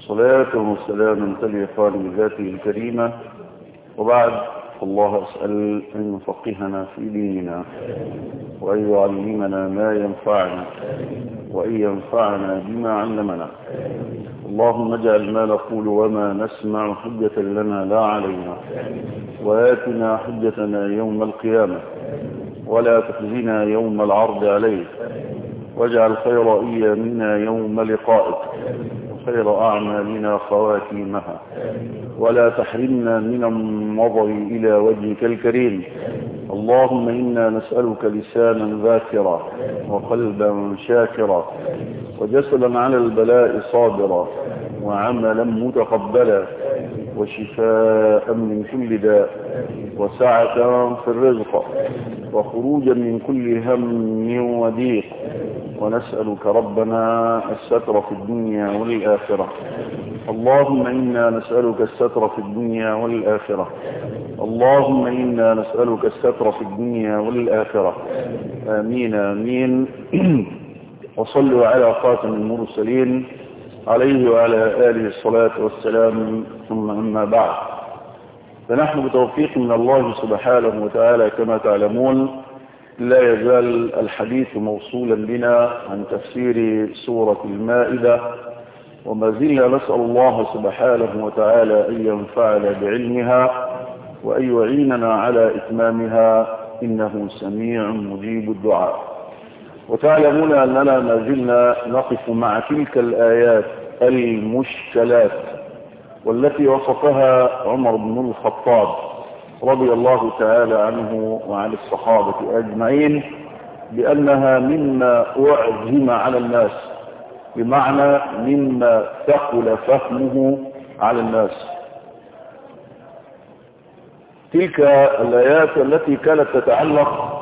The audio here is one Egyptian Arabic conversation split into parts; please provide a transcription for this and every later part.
صلاة وسلاما تليقان بذاته الكريمة وبعد الله أسأل أن يفقهنا في ديننا وأن يعلمنا ما ينفعنا وأن ينفعنا بما علمنا اللهم اجعل ما نقول وما نسمع حجة لنا لا علينا وآتنا حجتنا يوم القيامة ولا تخزنا يوم العرض عليك واجعل خير أيامنا يوم لقائك خير أعمالنا خواتيمها ولا تحرمنا من النظر إلى وجهك الكريم اللهم إنا نسألك لسانا ذاكرا وقلبا شاكرا وجسدا على البلاء صابرا وعملا متقبلا وشفاء من كل داء وسعة في الرزق وخروجا من كل هم وضيق ونسألك ربنا الستر في الدنيا والآخرة اللهم إنا نسألك الستر في الدنيا والآخرة اللهم إنا نسألك الستر في الدنيا والآخرة آمين آمين وصلوا على خاتم المرسلين عليه وعلى آله الصلاة والسلام ثم أما بعد فنحن بتوفيق من الله سبحانه وتعالى كما تعلمون لا يزال الحديث موصولا بنا عن تفسير سورة المائدة وما زلنا نسأل الله سبحانه وتعالى أن ينفعنا بعلمها وأن يعيننا على إتمامها إنه سميع مجيب الدعاء وتعلمون أننا ما زلنا نقف مع تلك الآيات المشكلات والتي وصفها عمر بن الخطاب رضي الله تعالى عنه وعن الصحابة أجمعين بأنها مما أعزم على الناس بمعنى مما ثقل فهمه على الناس تلك الآيات التي كانت تتعلق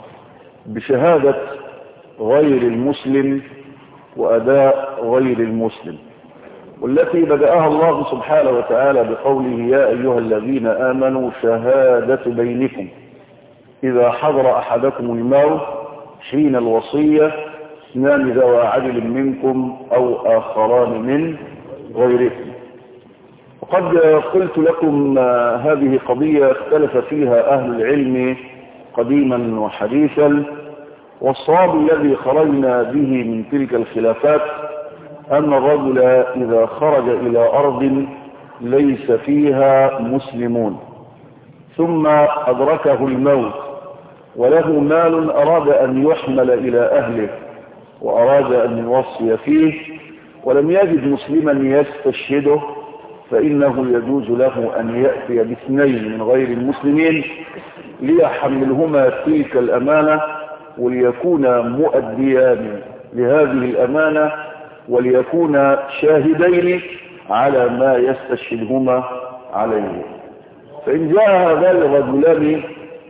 بشهادة غير المسلم وأداء غير المسلم والتي بدأها الله سبحانه وتعالى بقوله يا أيها الذين آمنوا شهادة بينكم إذا حضر أحدكم الموت حين الوصية اثنان ذوى عدل منكم أو آخران من غيركم وقد قلت لكم هذه قضية اختلف فيها أهل العلم قديما وحديثا والصواب الذي خرجنا به من تلك الخلافات أن الرجل إذا خرج إلى أرض ليس فيها مسلمون ثم أدركه الموت وله مال أراد أن يحمل إلى أهله وأراد أن يوصي فيه ولم يجد مسلما يستشهده فإنه يجوز له أن يأتي باثنين من غير المسلمين ليحملهما تلك الأمانة وليكونا مؤديان لهذه الأمانة وليكونا شاهدين على ما يستشهدهما عليه فإن جاء هذان الرجلان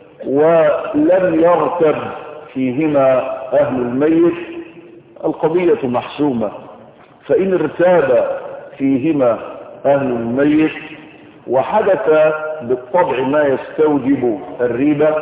ولم يرتب فيهما أهل الميت القضية محسومة فإن ارتاب فيهما أهل الميت وحدث بالطبع ما يستوجب الريبة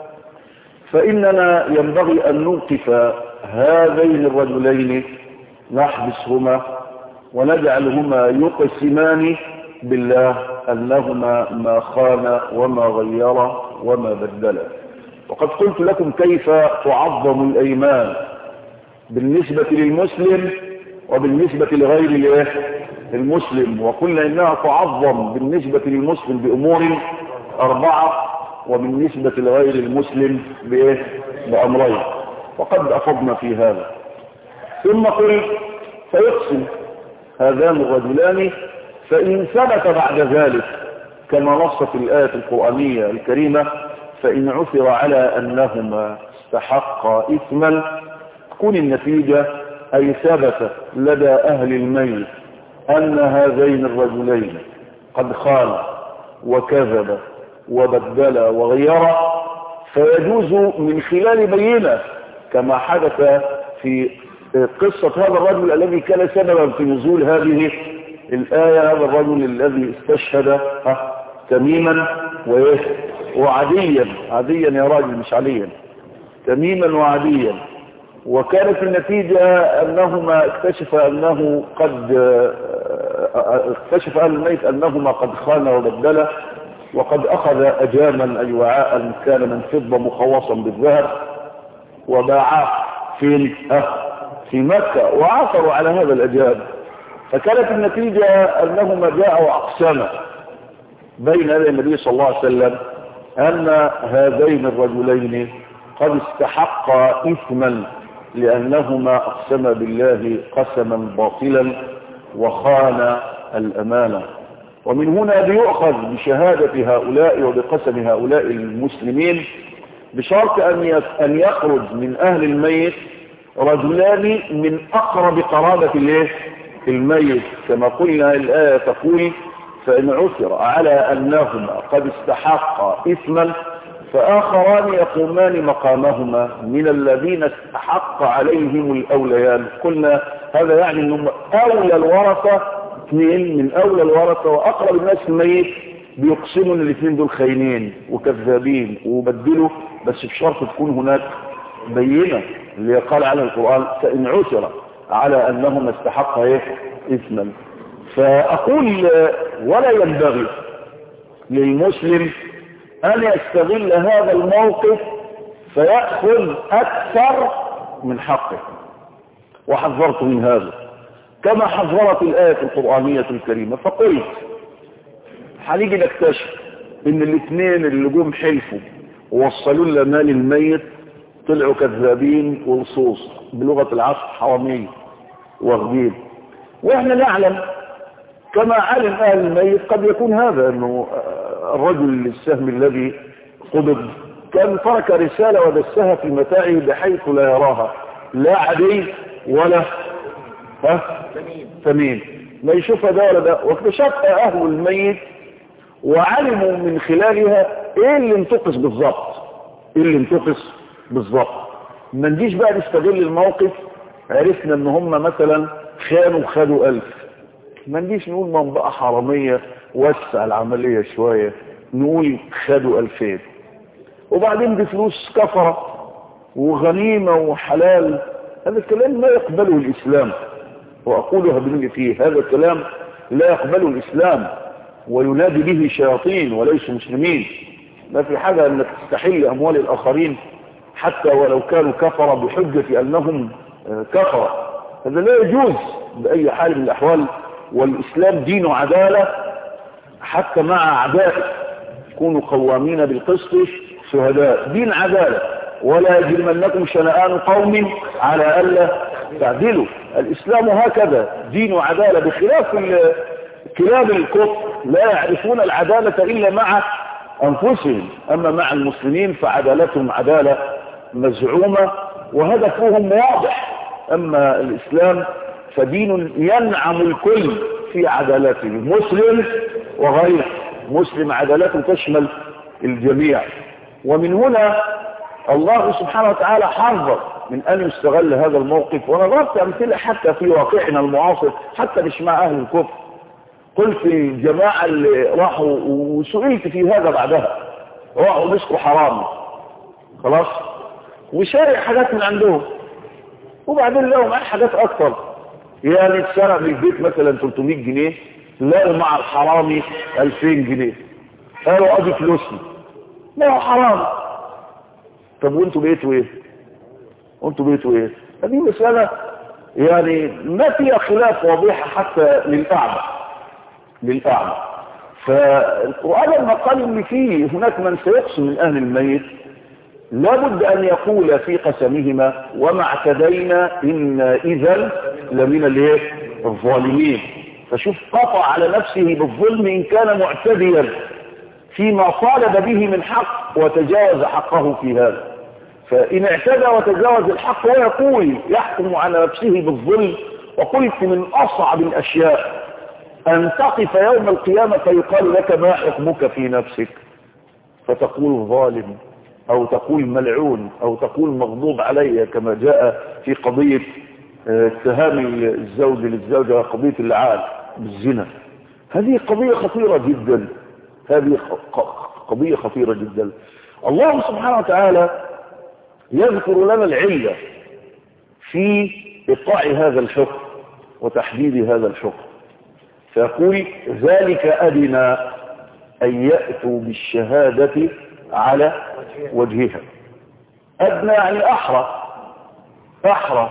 فإننا ينبغي أن نوقف هذين الرجلين نحبسهما ونجعلهما يقسمان بالله أنهما ما خان وما غير وما بدل وقد قلت لكم كيف تعظم الأيمان بالنسبة للمسلم وبالنسبة لغير المسلم وقلنا إنها تعظم بالنسبة للمسلم بأمور أربعة وبالنسبة لغير المسلم بأمرين وقد أفضنا في هذا ثم قل فيقسم هذان الرجلان فإن ثبت بعد ذلك كما نص في الآية القرآنية الكريمة فإن عثر على أنهما استحقا إثما تكون النتيجة أي ثبت لدى أهل الميت أن هذين الرجلين قد خان وكذب وبدل وغير فيجوز من خلال بينة كما حدث في قصة هذا الرجل الذي كان سببا في نزول هذه الآية هذا الرجل الذي استشهد تميما وعديا عديا يا راجل مش عليا تميما وعديا وكانت النتيجة أنهما اكتشف أنه قد اكتشف أهل الميت أنهما قد خان وبدل وقد أخذ أجاما أي وعاء كان من فضة مخوصا بالذهب وباعاه فين في مكة وعثروا على هذا الأجاب فكانت النتيجة أنهما جاءوا أقساما بين النبي صلى الله عليه وسلم أن هذين الرجلين قد استحقا إثما لأنهما أقسما بالله قسما باطلا وخان الأمانة ومن هنا بيؤخذ بشهادة هؤلاء وبقسم هؤلاء المسلمين بشرط أن يخرج من أهل الميت رجلان من أقرب قرابة الميت كما قلنا الآية تقول فإن عثر على أنهما قد استحقا إثما فآخران يقومان مقامهما من الذين استحق عليهم الأوليان قلنا هذا يعني أنهم أولى الورثة اثنين من أولى الورثة وأقرب الناس الميت بيقسموا ان الاثنين دول خاينين وكذابين وبدلوا بس بشرط تكون هناك بينة اللي قال على القرآن فإن عثر على أنهما استحقا إيه إثما فأقول ولا ينبغي للمسلم أن يستغل هذا الموقف فيأخذ أكثر من حقه وحذرت من هذا كما حذرت الآية القرآنية الكريمة فقلت هنيجي نكتشف ان الاثنين اللي جم حلفوا ووصلوا لنا مال الميت طلعوا كذابين ولصوص بلغة العصر حرامية واخدين واحنا نعلم كما علم اهل الميت قد يكون هذا انه الرجل السهم الذي قبض كان ترك رسالة ودسها في متاعه بحيث لا يراها لا عدي ولا ها ثمين ما يشوفها ده ولا ده واكتشف اهل الميت وعلموا من خلالها ايه اللي انتقص بالظبط ايه اللي انتقص بالظبط ما نجيش بقى نستغل الموقف عرفنا ان هم مثلا خانوا خدوا الف ما نجيش نقول منطقة حرامية وسع العملية شوية نقول خدوا الفين وبعدين دي فلوس كفرة وغنيمة وحلال هذا الكلام لا يقبله الاسلام واقولها بنجي فيه هذا الكلام لا يقبله الاسلام وينادي به شياطين وليسوا مسلمين ما في حاجة انك تستحل اموال الاخرين حتى ولو كانوا كفر بحجة انهم كفر هذا لا يجوز باي حال من الاحوال والاسلام دين عدالة حتى مع اعدائه كونوا قوامين بالقسط شهداء دين عدالة ولا يجرمنكم شنآن قوم على ألا تعدلوا الإسلام هكذا دين عدالة بخلاف كلاب الكفر لا يعرفون العدالة إلا مع أنفسهم أما مع المسلمين فعدالتهم عدالة مزعومة وهدفهم واضح أما الإسلام فدين ينعم الكل في عدالته مسلم وغير مسلم عدالته تشمل الجميع ومن هنا الله سبحانه وتعالى حرر من أن يستغل هذا الموقف ونظرت أمثلة حتى في واقعنا المعاصر حتى مش مع أهل الكفر قلت الجماعة اللي راحوا وسئلت في هذا بعدها راحوا مسكوا حرام خلاص وشارع حاجات من عندهم وبعدين لقوا معاه حاجات أكتر يعني اتسرق من البيت مثلا 300 جنيه لقوا مع الحرامي 2000 جنيه قالوا ادي فلوسي ما هو حرام طب وانتوا بقيتوا ايه وانتوا بقيتوا ايه هذه مسألة يعني ما فيها خلاف واضحة حتى للأعمى للأعمى فالقرآن لما قال ان فيه هناك من سيقسم من أهل الميت لابد أن يقول في قسمهما وما اعتدينا إن إذا لمن الايه الظالمين فشوف قطع على نفسه بالظلم إن كان معتديا فيما طالب به من حق وتجاوز حقه في هذا فإن اعتدى وتجاوز الحق ويقول يحكم على نفسه بالظلم وقلت من أصعب الأشياء أن تقف يوم القيامة فيقال لك ما حكمك في نفسك فتقول ظالم أو تقول ملعون أو تقول مغضوب علي كما جاء في قضية اتهام الزوج للزوجة قضية اللعان بالزنا هذه قضية خطيرة جدا هذه قضية خطيرة جدا الله سبحانه وتعالى يذكر لنا العلة في إيقاع هذا الحكم وتحديد هذا الحكم فيقول ذلك أدنى أن يأتوا بالشهادة على وجهها أدنى يعني أحرى أحرى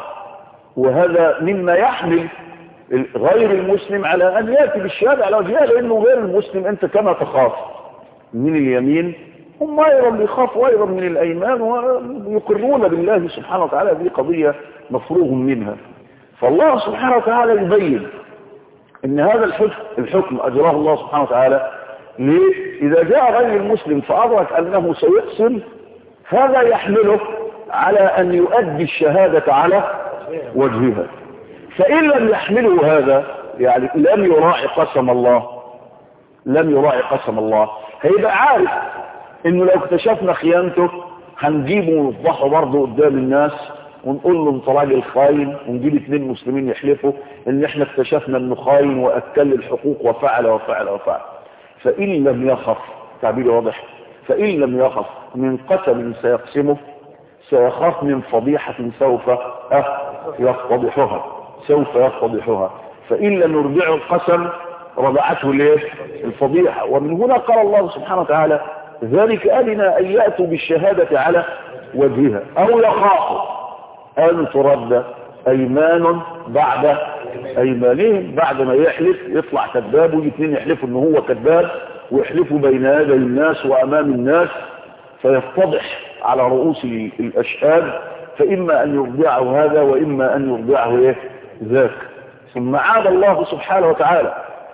وهذا مما يحمل غير المسلم على أن يأتي بالشهادة على وجهها لأنه غير المسلم أنت كما تخاف من اليمين هم أيضا بيخافوا أيضا من الأيمان ويقرون بالله سبحانه وتعالى هذه قضية مفروغ منها فالله سبحانه وتعالى يبين ان هذا الحكم الحكم اجراه الله سبحانه وتعالى ليه؟ اذا جاء غير المسلم فادرك انه سيقسم هذا يحمله على ان يؤدي الشهادة على وجهها فان لم يحمله هذا يعني لم يراعي قسم الله لم يراعي قسم الله هيبقى عارف انه لو اكتشفنا خيانته هنجيبه ونفضحه برضه قدام الناس ونقول له انت راجل خاين ونجيب اثنين مسلمين يحلفوا ان احنا اكتشفنا انه خاين واكل الحقوق وفعل وفعل وفعل فان لم يخف تعبيري واضح فان لم يخف من قسم سيقسمه سيخاف من فضيحة سوف أه يفضحها سوف يفضحها فإن لم يرجعه القسم رضعته ليه الفضيحة ومن هنا قال الله سبحانه وتعالى ذلك أدنى أن يأتوا بالشهادة على وجهها أو يخافوا أن ترد أيمان بعد أيمانهم بعد ما يحلف يطلع كذاب ويجي اثنين يحلفوا ان هو كذاب ويحلفوا بين يدي الناس وأمام الناس فيفتضح على رؤوس الأشهاد فإما أن يرضعه هذا وإما أن يرضعه إيه ذاك ثم عاد الله سبحانه وتعالى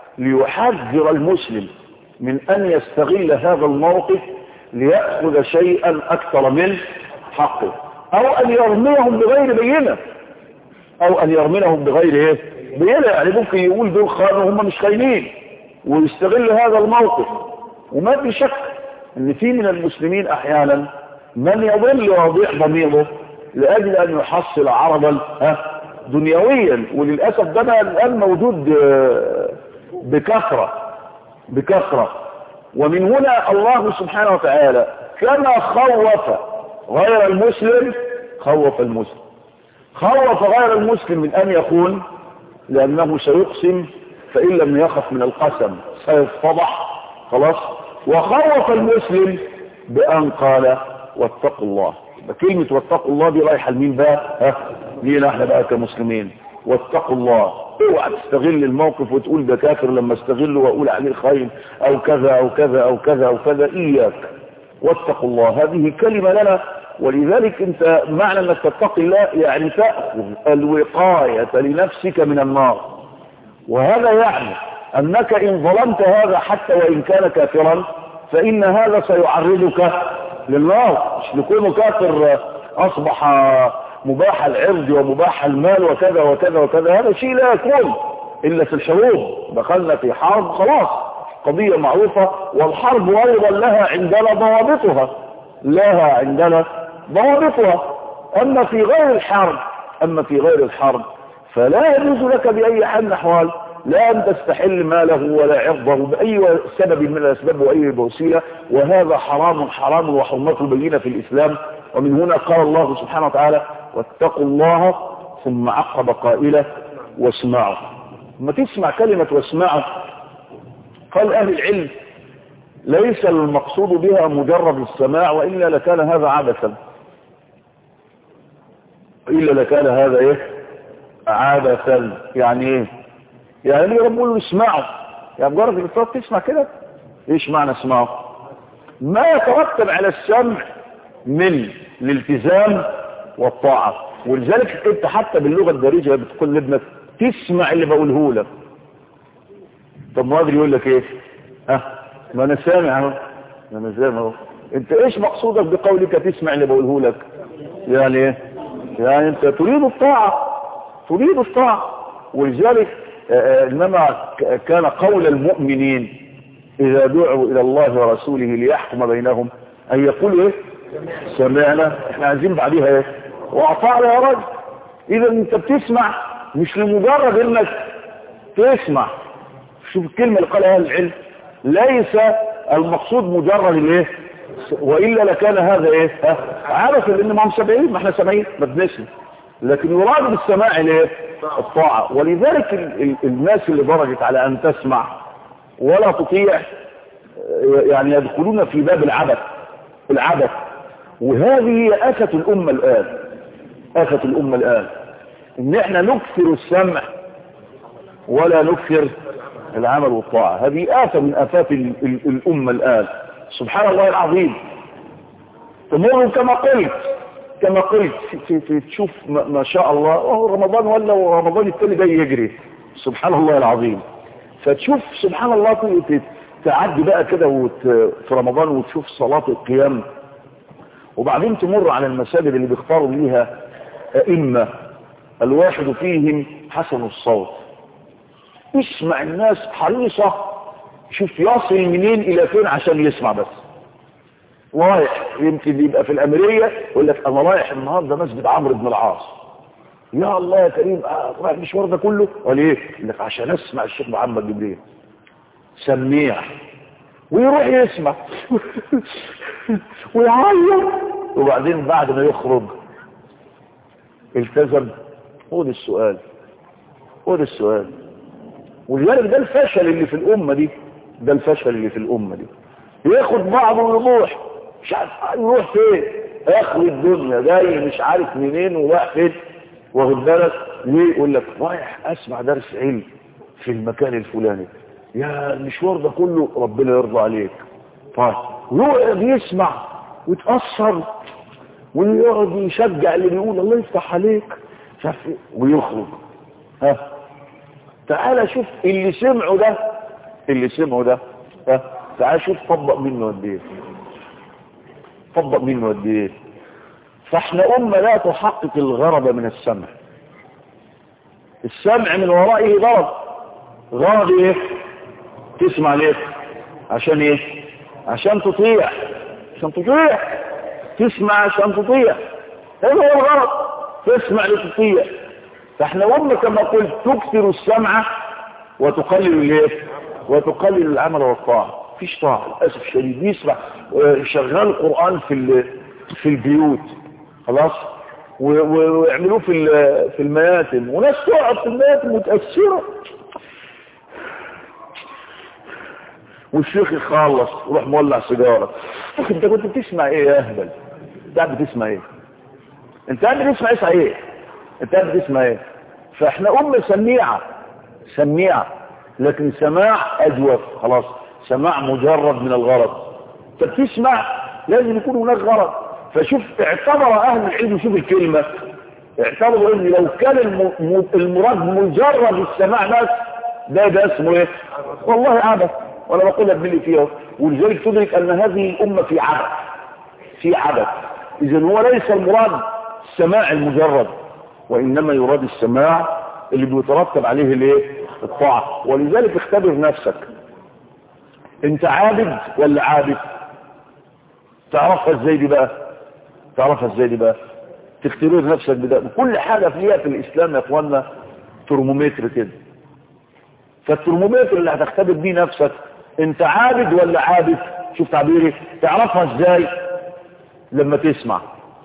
ليحذر المسلم من أن يستغل هذا الموقف ليأخذ شيئا أكثر من حقه أو أن يرميهم بغير بينة أو أن يرميهم بغير إيه بينة يعني ممكن يقول دول خانوا هم مش خاينين ويستغل هذا الموقف وما في شك ان في من المسلمين احيانا من يضل ويضيع ضميره لاجل ان يحصل عرضا ها دنيويا وللاسف ده بقى الان موجود بكثره بكثره ومن هنا الله سبحانه وتعالى كما خوف غير المسلم خوف المسلم خوف غير المسلم من ان يكون لانه سيقسم فان لم يخف من القسم سيتفضح خلاص وخوف المسلم بأن قال واتقوا الله كلمة واتقوا الله دي رايحة لمين بقى ها لينا احنا بقى كمسلمين واتقوا الله اوعى تستغل الموقف وتقول ده كافر لما استغله واقول عليه خاين او كذا او كذا او كذا او كذا اياك واتقوا الله هذه كلمة لنا ولذلك انت معنى انك تتقي الله يعني تأخذ الوقاية لنفسك من النار وهذا يعني أنك إن ظلمت هذا حتى وإن كان كافرا فإن هذا سيعرضك للنار مش لكونه كافر أصبح مباح العرض ومباح المال وكذا وكذا وكذا هذا شيء لا يكون إلا في الحروب دخلنا في حرب خلاص قضية معروفة والحرب أيضا لها عندنا ضوابطها لها عندنا ضوابطها أما في غير الحرب أما في غير الحرب فلا يجوز لك بأي حال من الأحوال لا أن تستحل ماله ولا عرضه بأي سبب من الأسباب وأي وسيلة وهذا حرام حرام وحرمته بينة في الإسلام ومن هنا قال الله سبحانه وتعالى واتقوا الله ثم عقب قائلة واسمعوا ما تسمع كلمة واسمعوا قال أهل العلم ليس المقصود بها مجرد السماع وإلا لكان هذا عبثا إلا لكان هذا إيه عبثا يعني إيه يعني اللي رب له اسمعوا يعني مجرد الإفراد تسمع كده ايش معنى اسمعوا ما يترتب على السمع من الالتزام والطاعة ولذلك انت حتى باللغة الدارجة بتقول لابنك تسمع اللي بقوله لك طب ما ادري يقول لك ايه ها ما انا سامع اهو ما انا سامع اهو انت ايش مقصودك بقولك تسمع اللي بقوله لك يعني ايه يعني انت تريد الطاعة تريد الطاعة ولذلك انما كان قول المؤمنين اذا دعوا الى الله ورسوله ليحكم بينهم ان يقولوا ايه سمعنا احنا عايزين بعديها ايه واطعنا يا رجل اذا انت بتسمع مش لمجرد انك تسمع شوف الكلمة اللي قالها العلم ليس المقصود مجرد الايه والا لكان هذا ايه عارف لان ما هم سبعين ما احنا سبعين ما بنسمع لكن يراد بالسماع ليه الطاعة ولذلك ال ال الناس اللي درجت على ان تسمع ولا تطيع يعني يدخلون في باب العبث العبث وهذه هي آفة الأمة الآن آفة الأمة الآن ان احنا نكثر السمع ولا نكثر العمل والطاعة هذه آفة من آفات ال ال الأمة الآن سبحان الله العظيم تمر كما قلت كما قلت في في تشوف ما, ما شاء الله وهو رمضان ولا ورمضان التاني جاي يجري سبحان الله العظيم فتشوف سبحان الله تعدي بقى كده وت... في رمضان وتشوف صلاة القيام وبعدين تمر على المساجد اللي بيختاروا ليها أئمة الواحد فيهم حسن الصوت اسمع الناس حريصة شوف يصل منين إلى فين عشان يسمع بس رايح يمكن يبقى في الأمرية يقول لك أنا رايح النهاردة مسجد عمرو بن العاص يا الله يا كريم آه رايح المشوار ده كله قال ايه يقول لك عشان اسمع الشيخ محمد جبريل سميع ويروح يسمع ويعيط وبعدين بعد ما يخرج التزم هو ده السؤال هو ده السؤال ولذلك ده الفشل اللي في الأمة دي ده الفشل اللي في الأمة دي ياخد بعضه ويروح مش عارف يروح فين اخر الدنيا جاي مش عارف منين وراح فين واخد بالك ليه يقول لك رايح اسمع درس علم في المكان الفلاني يا المشوار ده كله ربنا يرضى عليك طيب ويقعد يسمع ويتأثر ويقعد يشجع اللي بيقول الله يفتح عليك ويخرج ها تعال شوف اللي سمعه ده اللي سمعه ده ها تعال شوف طبق منه قد ايه طبق منه قد ايه فاحنا امه لا تحقق الغرض من السمع السمع من ورائه غرض غرض ايه تسمع ليه عشان ايه عشان تطيع عشان تطيع تسمع عشان تطيع هذا هو الغرض تسمع لتطيع فاحنا امه كما قلت تكثر السمع وتقلل الايه وتقلل العمل والطاعه مفيش طاعه للاسف الشديد يسمع شغال القران في في البيوت خلاص ويعملوه في في المياتم وناس تقعد في المياتم متاثره والشيخ يخلص يروح مولع سيجاره انت كنت بتسمع ايه يا اهبل انت قاعد بتسمع ايه انت قاعد بتسمع ايه صحيح انت قاعد بتسمع ايه فاحنا امه سميعه سميعه لكن سماع اجوف خلاص سماع مجرد من الغرض انت بتسمع لازم يكون هناك غرض فشوف اعتبر اهل العلم شوف الكلمه اعتبروا ان لو كان المراد مجرد السماع بس ده ده اسمه ايه والله عبث وانا بقول لك باللي فيها ولذلك تدرك ان هذه الامه في عبث في عبث اذا هو ليس المراد السماع المجرد وانما يراد السماع اللي بيترتب عليه الايه الطاعه ولذلك اختبر نفسك انت عابد ولا عابد تعرفها ازاي دي بقى تعرفها ازاي دي بقى تختبر نفسك بده كل حاجه فيها في الاسلام يا اخوانا ترمومتر كده فالترمومتر اللي هتختبر بيه نفسك انت عابد ولا عابد شوف تعبيري تعرفها ازاي لما تسمع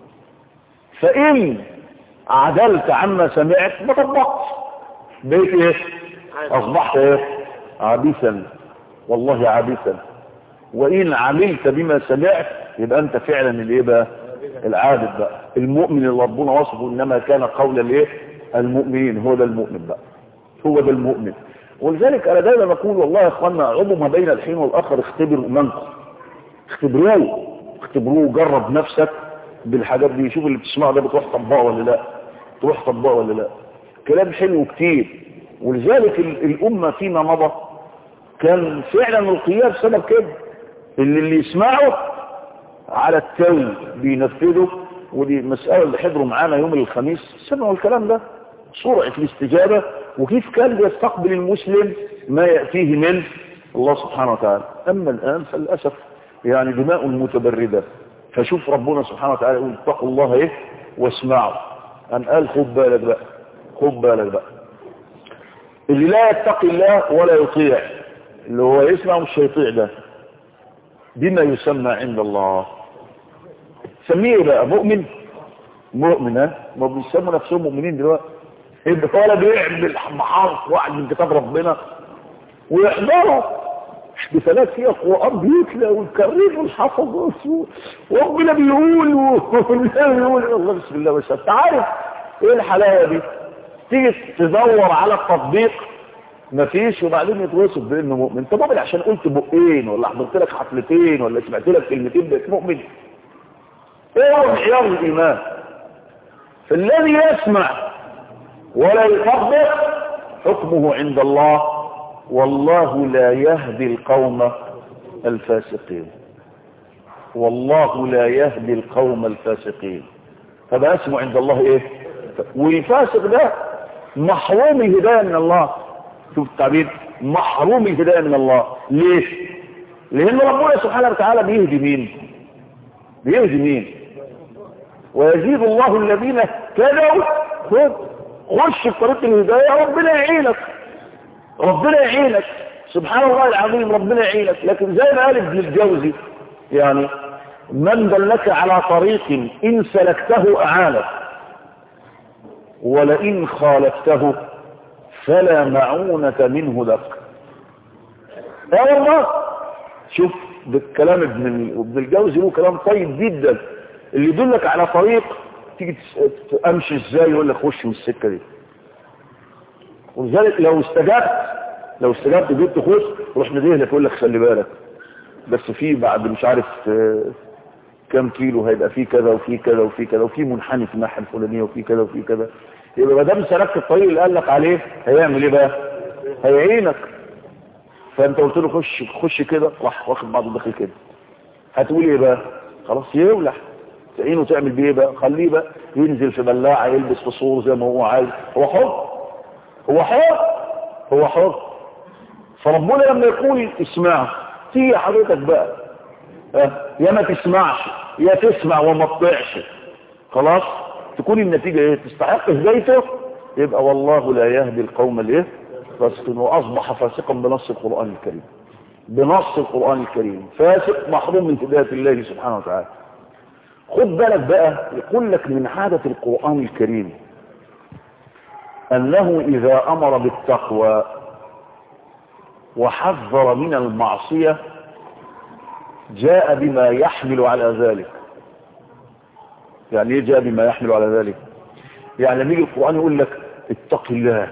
فان عدلت عما سمعت ما طبقت بقيت ايه اصبحت ايه عابثا والله عابثا وان عملت بما سمعت يبقى انت فعلا الايه بقى العابد بقى المؤمن اللي ربنا وصفه انما كان قول الايه المؤمنين هو ده المؤمن بقى هو ده المؤمن ولذلك انا دايما بقول والله يا اخوانا عضو ما بين الحين والاخر اختبروا ايمانكم اختبروه اختبروه جرب نفسك بالحاجات دي شوف اللي بتسمعه ده بتروح طبقه ولا لا تروح طبقه ولا لا كلام حلو كتير ولذلك الامه فيما مضى كان فعلا القيام بسبب كده اللي اللي يسمعه على التو بينفذه ودي مسألة اللي حضروا معانا يوم الخميس سمعوا الكلام ده سرعة الاستجابة وكيف كان بيستقبل المسلم ما يأتيه من الله سبحانه وتعالى أما الآن فللأسف يعني دماء متبردة فشوف ربنا سبحانه وتعالى يقول اتقوا الله ايه واسمعوا أن قال خد بالك بقى خد بالك بقى اللي لا يتقي الله ولا يطيع اللي هو يسمع مش هيطيع ده بما يسمى عند الله سميه بقى مؤمن مؤمن ها ما بيسموا نفسهم مؤمنين دلوقتي يبقى ولا بيعمل محاط واحد من كتاب ربنا ويحضروا احتفالات فيها القرآن بيتلى ويكرروا الحفظ وربنا بيقول والنبي بيقول الله بسم الله ما شاء انت عارف ايه الحلاوه دي تيجي تدور على التطبيق مفيش وبعدين يتوصف بانه مؤمن انت مؤمن عشان قلت بقين ولا حضرت لك حفلتين ولا سمعت لك كلمتين بقيت مؤمن ايه هو معيار الايمان فالذي يسمع ولا يطبق حكمه عند الله والله لا يهدي القوم الفاسقين والله لا يهدي القوم الفاسقين فبقى اسمه عند الله ايه والفاسق ده محروم الهدايه من الله شوف التعبير محروم الهدايه من الله ليه لان ربنا سبحانه وتعالى بيهدي مين بيهدي مين ويزيد الله الذين اهتدوا خش في طريق الهدايه ربنا يعينك ربنا يعينك سبحان الله العظيم ربنا يعينك لكن زي ما قال ابن الجوزي يعني من دلك على طريق ان سلكته اعانك ولئن خالفته فلا معونة منه لك يا والله شوف بالكلام ابن ابن الجوزي له كلام طيب جدا اللي يدلك على طريق تيجي امشي ازاي يقول لك خش من السكه دي ولذلك لو استجبت لو استجبت جيت تخش روح نديه لك يقول لك خلي بالك بس في بعد مش عارف كام كيلو هيبقى فيه كذا وفي كذا وفي كذا وفي منحني في الناحيه الفلانيه وفي كذا وفي كذا يبقى ما دام سلكت الطريق اللي قال لك عليه هيعمل ايه بقى هيعينك فانت قلت له خش خش كده راح واخد بعضه داخل كده هتقول ايه بقى خلاص يولع تعينه تعمل بيه بقى خليه بقى ينزل في بلاعه يلبس في صور زي ما هو عايز هو حر هو حر هو حر فربنا لما يقول اسمع تيجي حضرتك بقى اه يا ما تسمعش يا تسمع وما تطيعش خلاص تكون النتيجة ايه تستحق هدايته يبقى والله لا يهدي القوم الايه فاسقين واصبح فاسقا بنص القرآن الكريم بنص القرآن الكريم فاسق محروم من هداية الله سبحانه وتعالى خد بالك بقى يقول لك من عادة القرآن الكريم انه اذا امر بالتقوى وحذر من المعصية جاء بما يحمل على ذلك يعني ايه جاء بما يحمل على ذلك يعني لما يجي القرآن يقول لك اتق الله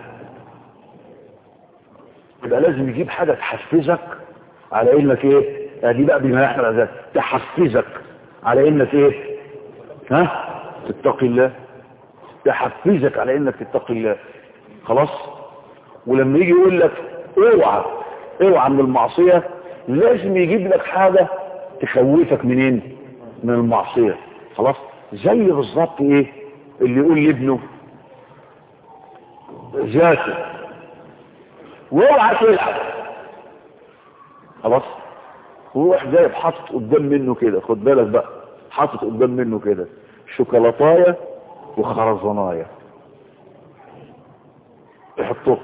يبقى لازم يجيب حاجة تحفزك على انك ايه دي بقى بما يحمل على ذلك تحفزك على انك ايه ها تتقي الله تحفزك على انك تتقي الله خلاص ولما يجي يقول لك اوعى اوعى من المعصية لازم يجيب لك حاجة تخوفك منين من المعصية خلاص زي بالظبط ايه اللي يقول لابنه ذاكر واوعى تلعب خلاص وروح جايب حاطط قدام منه كده خد بالك بقى حاطط قدام منه كده شوكولاتايه وخرزانايه يحطوه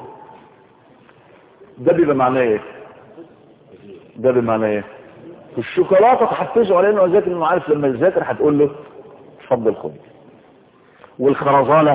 ده بيبقى معناه ايه ده بمعنى ايه الشوكولاته تحفزه على انه يذاكر انه عارف لما يذاكر هتقول له اتفضل خد والخرزانه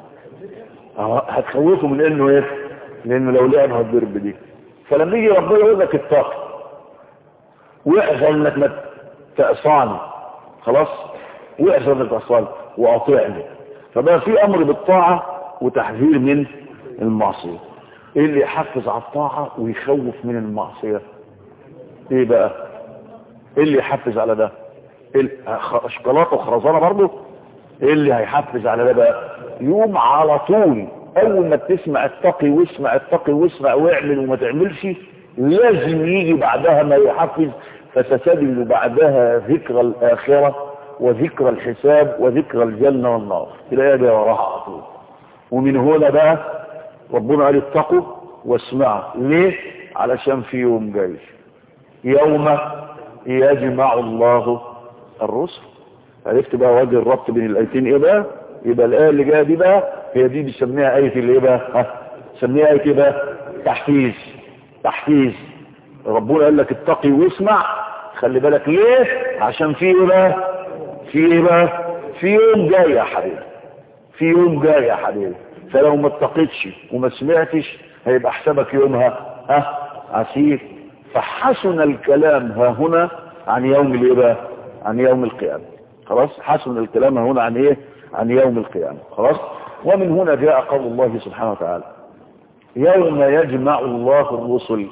هتخوفه من انه ايه لانه لو لعب هتضرب بدي فلما يجي ربنا يقول لك اتقي واحذر انك ما تقصاني خلاص واحذر انك تقصاني واطيعني فبقى في امر بالطاعه وتحذير من المعصيه ايه اللي يحفز على الطاعه ويخوف من المعصيه ايه بقى ايه اللي يحفز على ده إيه شوكولاته وخرزانه برضه ايه اللي هيحفز على ده بقى يوم على طول اول ما تسمع اتقي واسمع اتقي واسمع واعمل وما تعملش لازم يجي بعدها ما يحفز فستجد بعدها ذكر الاخره وذكر الحساب وذكر الجنه والنار تلاقيها جايه وراها على طول ومن هنا بقى ربنا قال اتقوا واسمعوا ليه علشان في يوم جاي يوم يجمع الله الرسل عرفت بقى وجه الربط بين الايتين ايه بقى يبقى الايه اللي جايه دي بقى هي دي بنسميها ايه اللي ايه بقى ها سميها ايه كده تحفيز تحفيز ربنا قال لك اتقي واسمع خلي بالك ليه عشان في ايه بقى في ايه بقى في يوم جاي يا حبيبي في يوم جاي يا حبيبي فلو ما اتقيتش وما سمعتش هيبقى حسابك يومها ها عسير فحسن الكلام ها هنا عن يوم الايه بقى عن يوم القيامه خلاص حسن الكلام ها هنا عن ايه عن يوم القيامه خلاص ومن هنا جاء قول الله سبحانه وتعالى يوم يجمع الله الرسل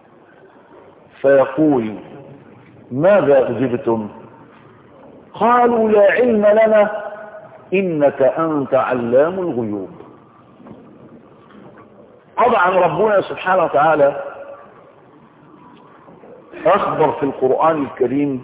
فيقول ماذا أجبتم قالوا لا علم لنا إنك أنت علام الغيوب طبعا ربنا سبحانه وتعالى أخبر في القرآن الكريم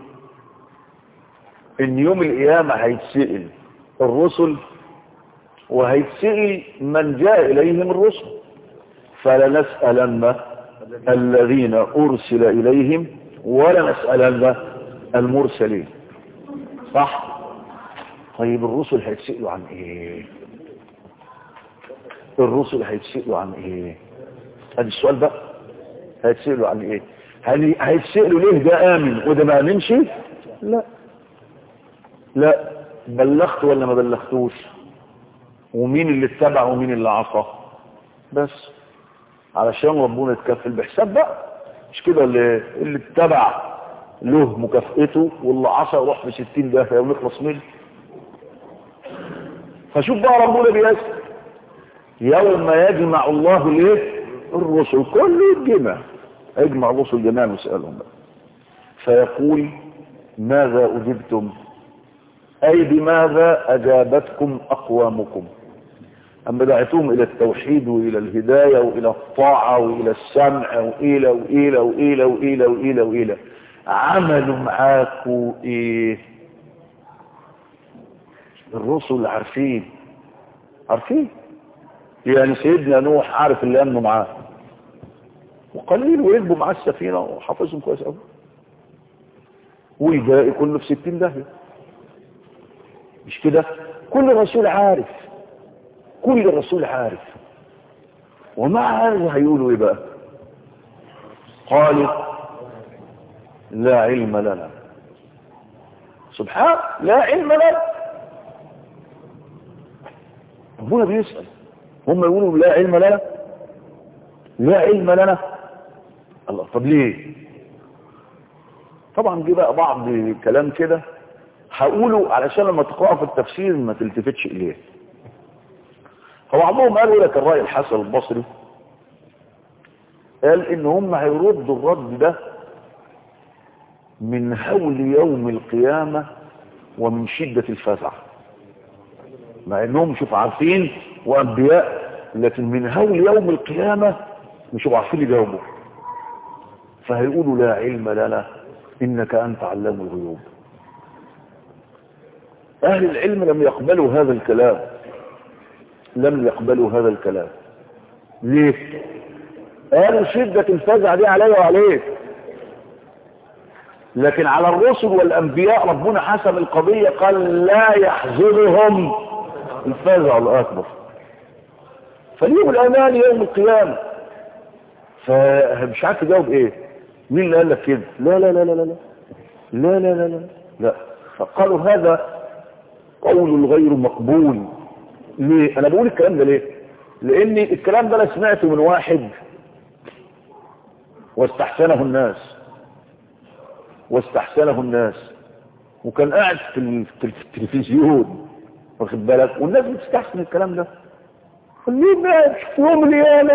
إن يوم القيامة هيتسئل الرسل وهيتسئل من جاء إليهم الرسل فلنسألن الذين أرسل إليهم ولنسألن المرسلين صح طيب الرسل هيتسألوا عن ايه الرسل هيتسألوا عن ايه هذا السؤال بقى هيتسألوا عن ايه هل هيتسألوا ليه ده آمن وده ما آمنش لا لا بلغت ولا ما بلغتوش ومين اللي اتبع ومين اللي عصى بس علشان ربنا يتكفل بحساب بقى مش كده اللي اللي اتبع له مكافئته واللي عصى يروح في 60 دافع ونخلص منه فشوف بقى ربنا بيسأل يوم يجمع الله ليه الرسل كله يتجمع يجمع الرسل جميعا ويسألهم بقى فيقول ماذا أجبتم أي بماذا أجابتكم أقوامكم أما دعيتهم إلى التوحيد وإلى الهداية وإلى الطاعة وإلى السمع وإلى وإلى وإلى وإلى وإلى وإلى عملوا معاكوا إيه الرسل عارفين عارفين يعني سيدنا نوح عارف اللي أمنوا معاه وقليل ويجبوا معاه السفينة وحافظهم كويس قوي والباقي كله في ستين داهية مش كده كل رسول عارف كل رسول عارف ومع هذا هيقولوا ايه بقى قالوا لا علم لنا سبحان لا علم لنا ربنا بيسأل هم يقولوا لا علم لنا لا علم لنا الله طب ليه طبعا جه بقى بعض كلام كده هقوله علشان لما تقرأ في التفسير ما تلتفتش اليه هو بعضهم قالوا لك الرأي الحسن البصري قال ان هم هيردوا الرد ده من هول يوم القيامة ومن شدة الفزع مع انهم شوف عارفين وانبياء لكن من هول يوم القيامة مش عارفين يجاوبوا فهيقولوا لا علم لنا انك انت علام الغيوب اهل العلم لم يقبلوا هذا الكلام لم يقبلوا هذا الكلام ليه قالوا شدة الفزع دي علي وعليك لكن على الرسل والانبياء ربنا حسب القضية قال لا يحزنهم الفزع الاكبر فليهم الامان يوم القيامة فمش عارف تجاوب ايه مين اللي قال لك كده لا لا لا لا لا لا لا لا لا لا فقالوا هذا قول غير مقبول ليه انا بقول الكلام ده ليه لان الكلام ده انا سمعته من واحد واستحسنه الناس واستحسنه الناس وكان قاعد في التلفزيون واخد بالك والناس بتستحسن الكلام ده ليه ما في يوم القيامه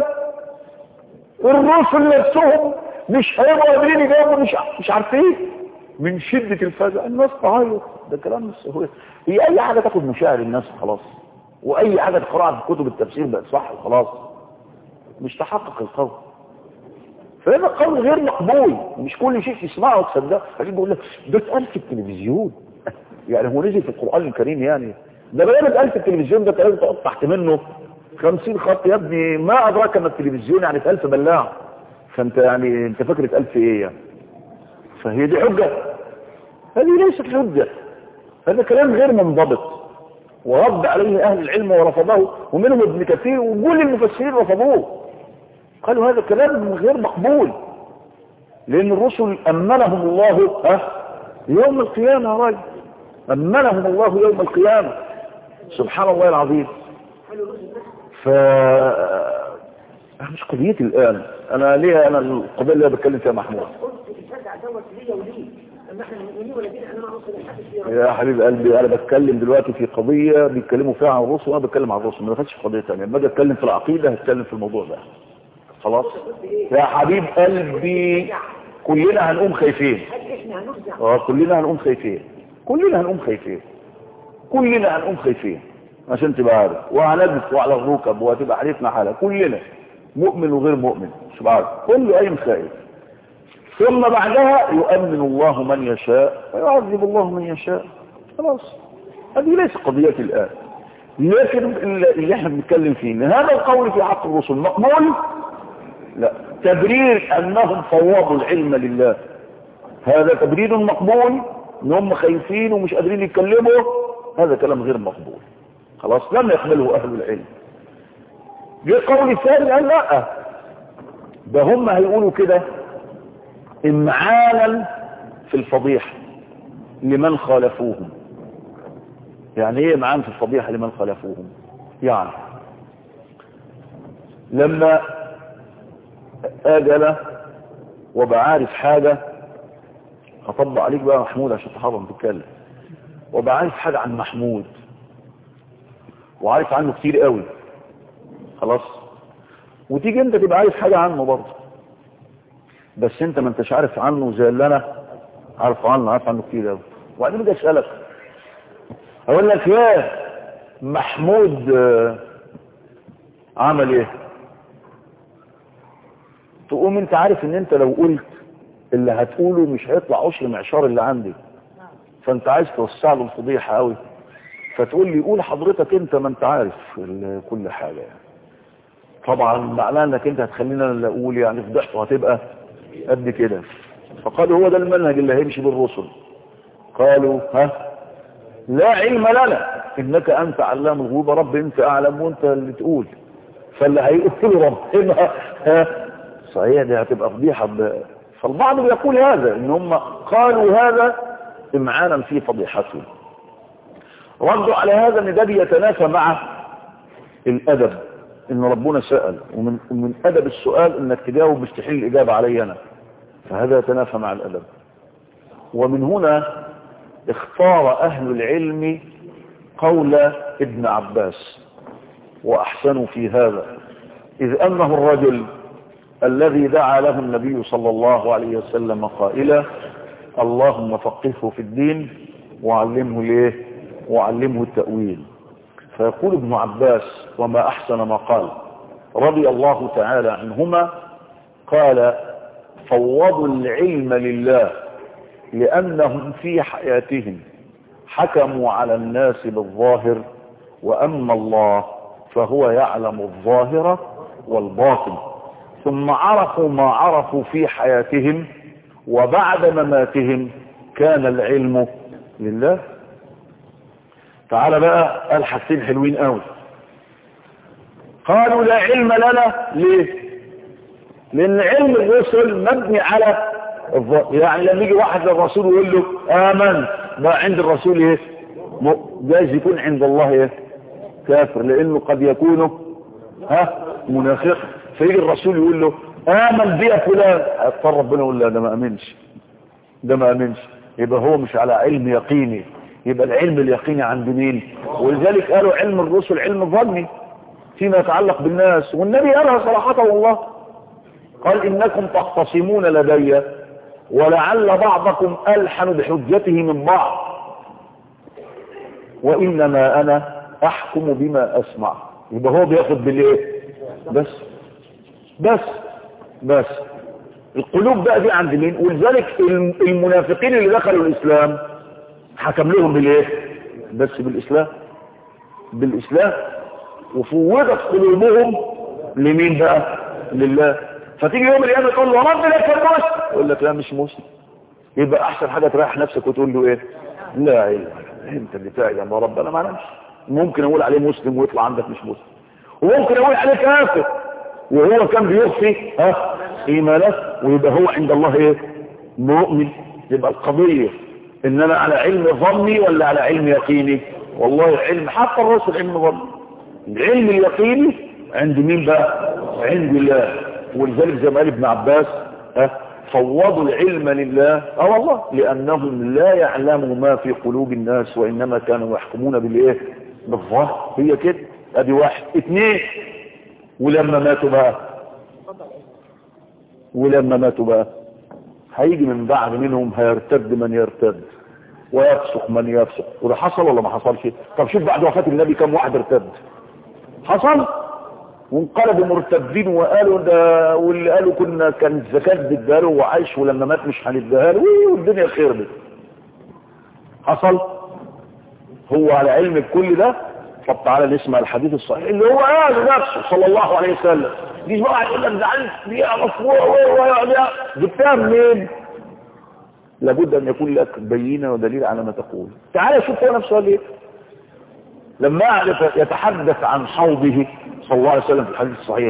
الرسل نفسهم مش هيبقوا قادرين يجاوبوا مش مش عارفين من شدة الفزع الناس تعيط ده كلام مش سهولة هي اي حاجة تاخد مشاعر الناس خلاص واي حاجة تقرأها في كتب التفسير بقت صح وخلاص مش تحقق القول فهذا قول غير مقبول مش كل شيء تسمعه وتصدقه فجيب بيقول لك ده اتقال في التلفزيون يعني هو نزل في القرآن الكريم يعني ده بيان اتقال في التلفزيون ده لازم تقعد تحت منه 50 خط يا ابني ما ادراك ان التلفزيون يعني اتقال في بلاع فانت يعني انت فاكر اتقال في ايه يعني فهي دي حجة هذه ليست حجة هذا كلام غير منضبط ورد عليه اهل العلم ورفضه ومنهم ابن كثير وكل المفسرين رفضوه قالوا هذا كلام غير مقبول لان الرسل امنهم الله ها يوم القيامة يا راجل أمنهم الله يوم القيامة سبحان الله العظيم ف مش قضيتي الآن أنا ليه أنا القضية اللي أنا بتكلم فيها محمود قلت بتشجع دوت ليا وليه اما احنا المؤمنين والذين انا ما اوصل لحد فيها يا حبيب قلبي أنا بتكلم دلوقتي في قضية بيتكلموا فيها عن الرسل وأنا بتكلم عن الرسل ما دخلتش في قضية ثانية لما أجي أتكلم في العقيدة هتكلم في الموضوع ده خلاص يا حبيب قلبي كلنا هنقوم خايفين هل احنا هنفزع اه كلنا هنقوم خايفين كلنا هنقوم خايفين كلنا هنقوم خايفين عشان تبقى عارف وهنجلس على الركب وهتبقى حالتنا حالة كلنا مؤمن وغير مؤمن مش عارف كله قايم خايف ثم بعدها يؤمن الله من يشاء ويعذب الله من يشاء خلاص هذه ليست قضيتي الآن لكن اللي احنا بنتكلم فيه ان هذا القول في حق الرسل مقبول لا تبرير انهم فوضوا العلم لله هذا تبرير مقبول ان هم خايفين ومش قادرين يتكلموا هذا كلام غير مقبول خلاص لم يقبله اهل العلم جه قول الثاني قال لا ده هم هيقولوا كده امعانا في الفضيحة لمن خالفوهم يعني ايه امعان في الفضيحة لمن خالفوهم يعني لما اجل وبقى عارف حاجة هطبق عليك بقى محمود عشان تحرم تتكلم وبقى عارف حاجة عن محمود وعارف عنه كتير قوي خلاص وتيجي انت تبقى عارف حاجة عنه برضه بس انت ما انتش عارف عنه زي اللي انا عارف عنه عارف عنه كتير قوي وبعدين بدي اسالك اقول لك يا محمود آه، عمل ايه تقوم انت عارف ان انت لو قلت اللي هتقوله مش هيطلع عشر معشار اللي عندي فانت عايز توسع له الفضيحه قوي فتقول لي قول حضرتك انت ما انت عارف ال- كل حاجه يعني طبعا معناه انك انت هتخلينا اللي اقول يعني فضحته هتبقى قد كده فقالوا هو ده المنهج اللي هيمشي بالرسل قالوا ها لا علم لنا انك انت علام الغيوب رب انت اعلم وانت اللي تقول فاللي هيقول ربنا ها صحيح دي هتبقى فضيحه ب... فالبعض بيقول هذا ان هم قالوا هذا امعانا في فضيحتهم ردوا على هذا ان ده بيتنافى مع الادب ان ربنا سأل ومن, ومن ادب السؤال انك تجاوب مستحيل الاجابة علي انا فهذا يتنافى مع الادب ومن هنا اختار اهل العلم قول ابن عباس واحسنوا في هذا اذ انه الرجل الذي دعا له النبي صلى الله عليه وسلم قائلا اللهم فقهه في الدين وعلمه ليه وعلمه التأويل فيقول ابن عباس وما أحسن ما قال رضي الله تعالى عنهما قال فوضوا العلم لله لأنهم في حياتهم حكموا على الناس بالظاهر وأما الله فهو يعلم الظاهر والباطن ثم عرفوا ما عرفوا في حياتهم وبعد مماتهم كان العلم لله تعالى بقى قال حاجتين حلوين قوي قالوا لا علم لنا ليه لان علم الرسل مبني على الظ- يعني لما يجي واحد للرسول ويقول له امن بقى عند الرسول ايه م- جايز يكون عند الله ايه كافر لانه قد يكون ها منافق فيجي الرسول يقول له امن بي فلان اضطر ربنا يقول له ده ما امنش ده ما امنش يبقى هو مش على علم يقيني يبقى العلم اليقيني عند مين ولذلك قالوا علم الرسل علم ظني فيما يتعلق بالناس والنبي قالها صراحة والله قال إنكم تختصمون لدي ولعل بعضكم ألحن بحجته من بعض وإنما أنا أحكم بما أسمع يبقى هو بياخد بالإيه بس بس بس القلوب بقى دي عند مين ولذلك المنافقين اللي دخلوا الإسلام حكم لهم بالإيه بس بالإسلام بالإسلام وفوضت قلوبهم لمين بقى لله فتيجي يوم القيامه تقول له رب لك المسلم يقول لك لا مش مسلم يبقى احسن حاجه تريح نفسك وتقول له ايه لا علم انت اللي تعلم يا رب انا ما اعلمش ممكن اقول عليه مسلم ويطلع عندك مش مسلم وممكن اقول عليه كافر وهو كان بيخفي ها ايمانه ويبقى هو عند الله ايه مؤمن يبقى القضيه ان انا على علم ظني ولا على علم يقيني والله علم حتى الرسل علم ظني العلم اليقيني عند مين بقى عند الله ولذلك زي ما قال ابن عباس ها فوضوا العلم لله اه والله لانهم لا يعلموا ما في قلوب الناس وانما كانوا يحكمون بالايه بالظاهر هي كده ادي واحد اثنين ولما ماتوا بقى ولما ماتوا بقى هيجي من بعد منهم هيرتد من يرتد ويفسق من يفسق وده حصل ولا ما حصلش طب شوف بعد وفاة النبي كم واحد ارتد حصل وانقلبوا مرتدين وقالوا ده واللي قالوا كنا كان الزكاة بتديها له وعايش ولما مات مش هنديها له والدنيا خير دي حصل هو على علم بكل ده طب تعالى نسمع الحديث الصحيح اللي هو قاله نفسه صلى الله عليه وسلم دي بقى يقول لك زعلت دي مفروع جبتها منين لابد ان يكون لك بينه ودليل على ما تقول تعالى شوف هو نفسه قال ايه لما يتحدث عن حوضه صلى الله عليه وسلم في الحديث الصحيح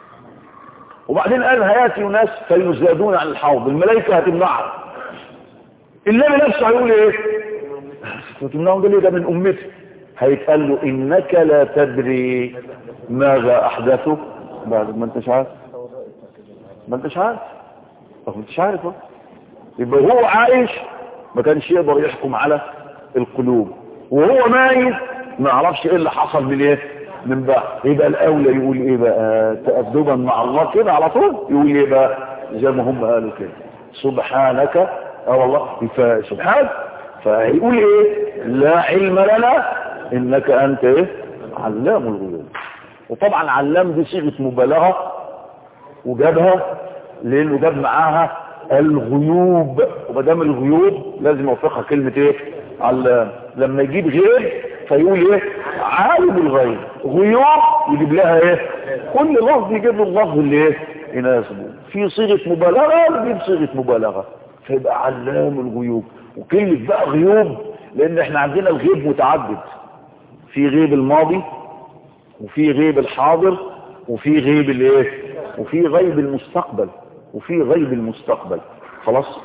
وبعدين قال هياتي ناس فيزدادون عن الحوض الملائكه هتمنعهم النبي نفسه هيقول ايه وتمنعهم ده ليه ده من امتي هيتقال له انك لا تدري ماذا احدثوا بعد ما انتش عارف ما انتش عارف طب ما انتش عارف يبقى هو عايش ما كانش يقدر يحكم على القلوب وهو ميت ما يعرفش ايه اللي حصل من ايه من بقى يبقى الاولى يقول ايه بقى تأدبا مع الله كده على طول يقول ايه بقى زي ما هم قالوا كده سبحانك اه والله سبحانك فيقول ايه لا علم لنا انك انت ايه علام الغيوب وطبعا علام دي صيغه مبالغه وجابها لانه جاب معاها الغيوب وما دام الغيوب لازم يوفقها كلمه ايه علام لما يجيب غير فيقول ايه عالم الغيب غيوب يجيب لها ايه كل لفظ يجيب له اللفظ اللي ايه يناسبه في صيغه مبالغه يجيب صيغه مبالغه فيبقى علام الغيوب وكلمه بقى غيوب لان احنا عندنا الغيب متعدد في غيب الماضي وفي غيب الحاضر وفي غيب الايه وفي غيب المستقبل وفي غيب المستقبل خلاص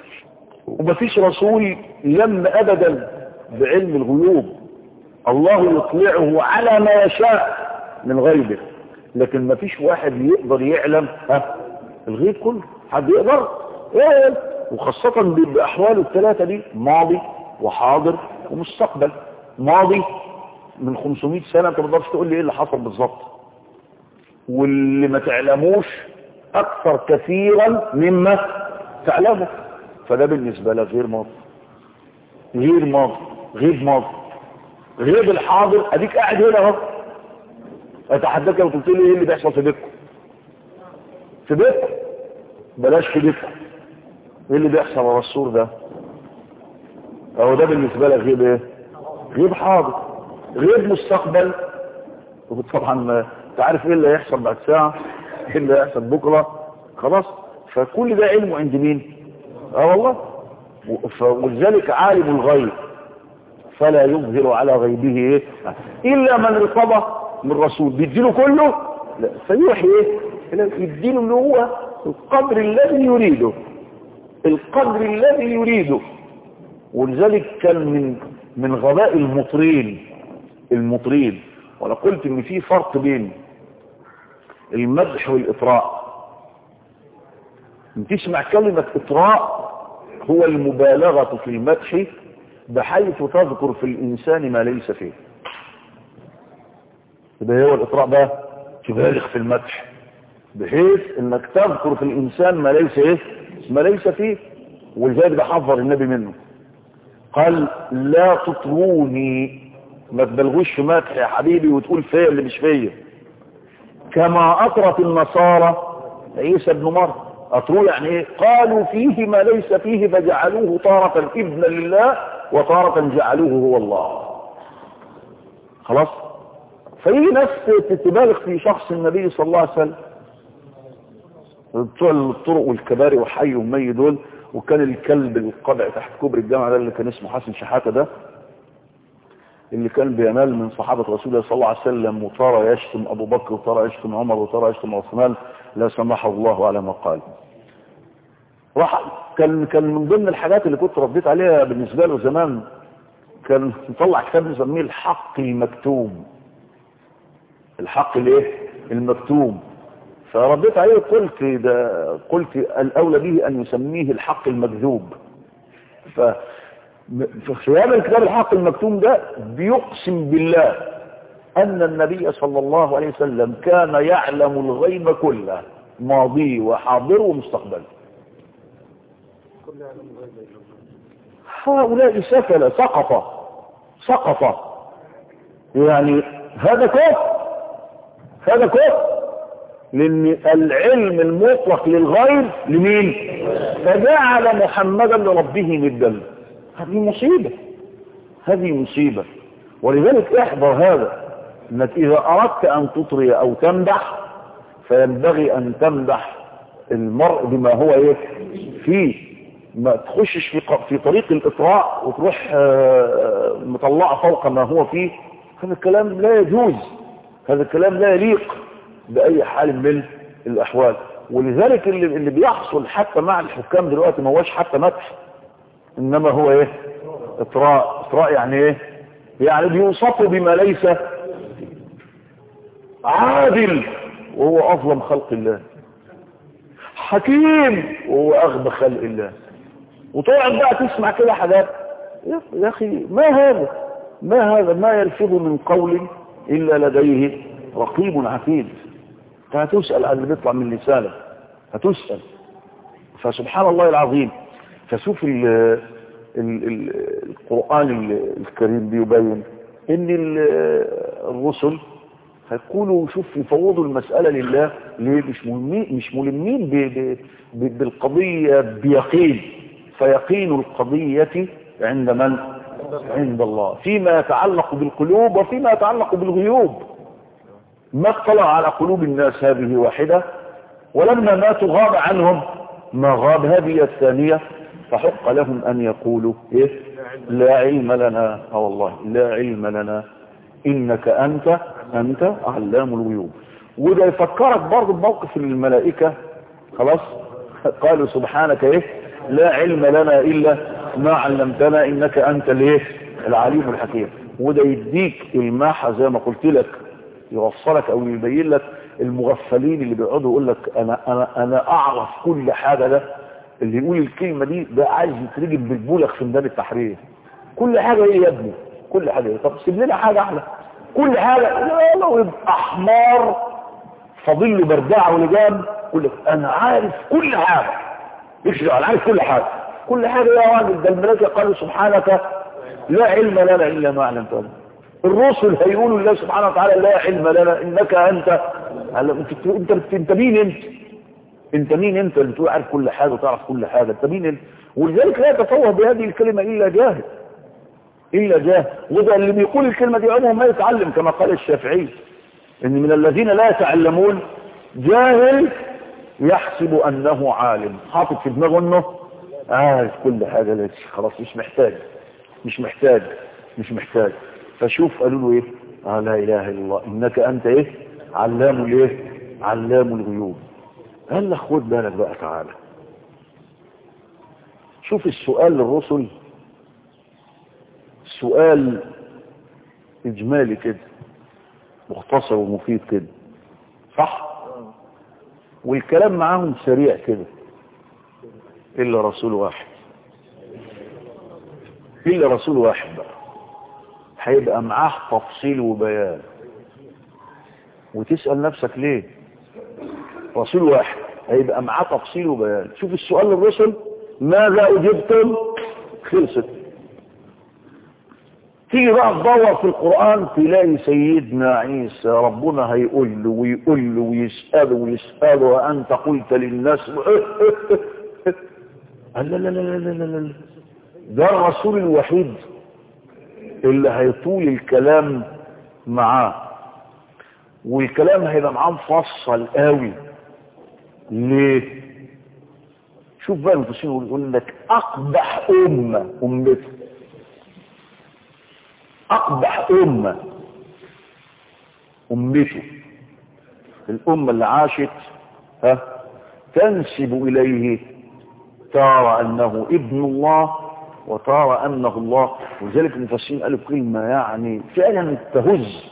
ومفيش رسول لم ابدا بعلم الغيوب الله يطلعه على ما يشاء من غيبه لكن مفيش واحد يقدر يعلم ها الغيب كله حد يقدر ايه وخاصة بأحواله الثلاثة دي ماضي وحاضر ومستقبل ماضي من 500 سنة انت ما تقدرش تقول لي ايه اللي حصل بالظبط واللي ما تعلموش اكثر كثيرا مما تعلمه فده بالنسبة لك غير ماضي غير ماضي غير ماضي غير الحاضر اديك قاعد هنا اهو اتحداك لو قلت لي ايه اللي بيحصل في بيتكم في بيتكم بلاش في بيتكم ايه اللي بيحصل على السور ده اهو ده بالنسبه لك غيب ايه غيب حاضر غيب مستقبل وطبعا انت عارف ايه اللي هيحصل بعد ساعه ايه اللي هيحصل بكره خلاص فكل ده علمه عند مين اه والله ولذلك عالم الغيب فلا يظهر على غيبه ايه الا من ارتضى من رسول بيديله كله لا فيوحي ايه يديله اللي هو القدر الذي يريده القدر الذي يريده ولذلك كان من من غباء المطرين المطرين وانا قلت ان في فرق بين المدح والاطراء تسمع كلمة اطراء هو المبالغة في المدح بحيث تذكر في الانسان ما ليس فيه يبقى هو الاطراء بقى تبالغ في المدح بحيث انك تذكر في الانسان ما ليس ايه ما ليس فيه ولذلك بحذر النبي منه قال لا تطروني ما تبلغوش في مدح يا حبيبي وتقول فيا اللي مش فيا كما اطرت النصارى عيسى ابن مريم اطروه يعني ايه قالوا فيه ما ليس فيه فجعلوه طارة ابنا لله وطارة جعلوه هو الله خلاص فيجي ناس تتبالغ في شخص النبي صلى الله عليه وسلم بتوع الطرق والكباري وحي ومي دول وكان الكلب القبع تحت كوبري الجامعة ده اللي كان اسمه حسن شحاتة ده اللي كان بينال من صحابة رسول الله صلى الله عليه وسلم وترى يشتم أبو بكر وترى يشتم عمر وترى يشتم عثمان لا سمح الله على ما قال راح كان كان من ضمن الحاجات اللي كنت رديت عليها بالنسبه له زمان كان مطلع كتاب نسميه الحق المكتوم الحق الايه المكتوم فرديت عليه قلت ده قلت الاولى به ان يسميه الحق المكذوب ف في هذا الكتاب الحق المكتوم ده بيقسم بالله ان النبي صلى الله عليه وسلم كان يعلم الغيب كله ماضيه وحاضره ومستقبله هؤلاء سفل سقط سقط يعني هذا كفر هذا كفر لان العلم المطلق للغيب لمين فجعل محمدا لربه ندا هذه مصيبة هذه مصيبة ولذلك احذر هذا انك اذا اردت ان تطري او تمدح فينبغي ان تمدح المرء بما هو ايه فيه ما تخشش في في طريق الاطراء وتروح مطلعه فوق ما هو فيه هذا الكلام لا يجوز هذا الكلام لا يليق باي حال من الاحوال ولذلك اللي, اللي بيحصل حتى مع الحكام دلوقتي ما هوش حتى مدح انما هو ايه اطراء اطراء يعني ايه يعني بيوصفوا بما ليس عادل وهو اظلم خلق الله حكيم وهو اغبى خلق الله وتقعد بقى تسمع كده حاجات يا اخي ما هذا ما هذا ما يلفظ من قول الا لديه رقيب عتيد هتسأل عن اللي بيطلع من لسانك هتسأل فسبحان الله العظيم فشوف ال ال ال القرآن الكريم بيبين ان الرسل هيقولوا شوف يفوضوا المسألة لله ليه مش ملمين مش ملمين ب ب ب بالقضية بيقين فيقين القضية عند من عند الله فيما يتعلق بالقلوب وفيما يتعلق بالغيوب ما اطلع على قلوب الناس هذه واحدة ولما ماتوا غاب عنهم ما غاب هذه الثانية فحق لهم أن يقولوا إيه لا علم لنا أو والله لا علم لنا إنك أنت أنت علام الغيوب وده يفكرك برضه بموقف الملائكة خلاص قالوا سبحانك إيه لا علم لنا إلا ما علمتنا إنك أنت الإيه العليم الحكيم وده يديك الماحة زي ما قلت لك يوصلك او يبين لك المغفلين اللي بيقعدوا يقول لك انا انا انا اعرف كل حاجه ده اللي يقول الكلمه دي ده عايز يترجم بالبولخ في ميدان التحرير كل حاجه ايه يا ابني كل حاجه ايه طب سيب لنا حاجه احلى كل حاجه لا لو يبقى حمار فاضل له بردعه ولجام يقول لك انا عارف كل حاجه يشجع انا عارف كل حاجه كل حاجه يا راجل ده الملائكه قالوا سبحانك لا علم لنا الا ما علمتنا الرسل هيقولوا لله سبحانه وتعالى لا علم لنا انك انت انت انت, انت مين انت انت مين انت اللي تقول عارف كل حاجه وتعرف كل حاجه انت مين انت ولذلك لا يتصور بهذه الكلمه الا جاهل الا جاهل وده اللي بيقول الكلمه دي عمره ما يتعلم كما قال الشافعي ان من الذين لا يتعلمون جاهل يحسب انه عالم حاطط في دماغه انه عارف كل حاجه لا خلاص مش محتاج مش محتاج مش محتاج فشوف قالوا له ايه آه لا اله الا الله انك انت ايه علام الايه علام الغيوب قال لك خد بالك بقى تعالى شوف السؤال للرسل سؤال اجمالي كده مختصر ومفيد كده صح والكلام معاهم سريع كده الا رسول واحد الا رسول واحد بقى هيبقى معاه تفصيل وبيان وتسأل نفسك ليه رسول واحد هيبقى معاه تفصيل وبيان شوف السؤال للرسل ماذا أجبتم خلصت تيجي بقى تدور في القرآن تلاقي سيدنا عيسى ربنا هيقول له ويقول له ويسأله ويسأله وأنت قلت للناس لا لا لا لا لا لا ده الرسول الوحيد اللي هيطول الكلام معاه والكلام هيبقى معاه مفصل قوي ليه شوف بقى المفسرين يقول لك اقبح امه امته اقبح امه امته الامه اللي عاشت ها تنسب اليه ترى أنه ابن الله وترى أنه الله ولذلك المفسرين قالوا كلمة يعني فعلا تهز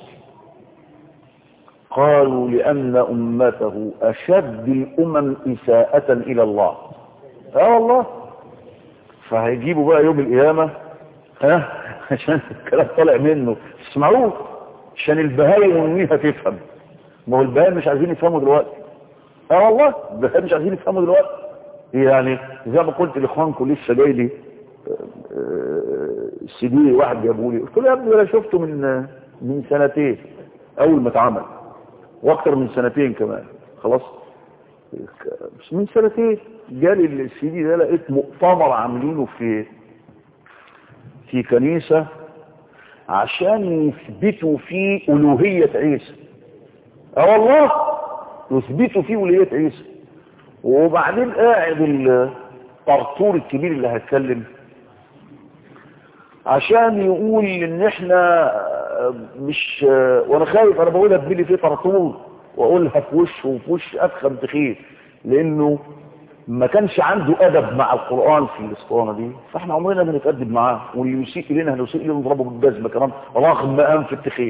قالوا لأن أمته أشد الأمم إساءة إلى الله اه والله فهيجيبوا بقى يوم القيامة ها عشان الكلام طالع منه اسمعوه عشان البهايم والميها تفهم ما هو البهايم مش عايزين يفهموا دلوقتي اه والله البهايم مش عايزين يفهموا دلوقتي يعني زي ما قلت لاخوانكم لسه جاي لي سي دي واحد جابه لي قلت له يا ابني انا شفته من من سنتين اول ما اتعمل واكتر من سنتين كمان خلاص مش من سنتين جالي السي دي ده لقيت مؤتمر عاملينه في في كنيسة عشان يثبتوا فيه ألوهية عيسى اه والله يثبتوا فيه ألوهية عيسى وبعدين قاعد الطرطور الكبير اللي هيتكلم عشان يقول ان احنا مش وانا خايف انا بقولها بملي فيه طرطور واقولها في وشه وفي وش افخم تخيل لانه ما كانش عنده ادب مع القرآن في الاسطوانة دي فاحنا عمرنا ما نتأدب معاه واللي يسيء الينا هنسيء اليه نضربه بالجزمة كمان رغم انف التخيل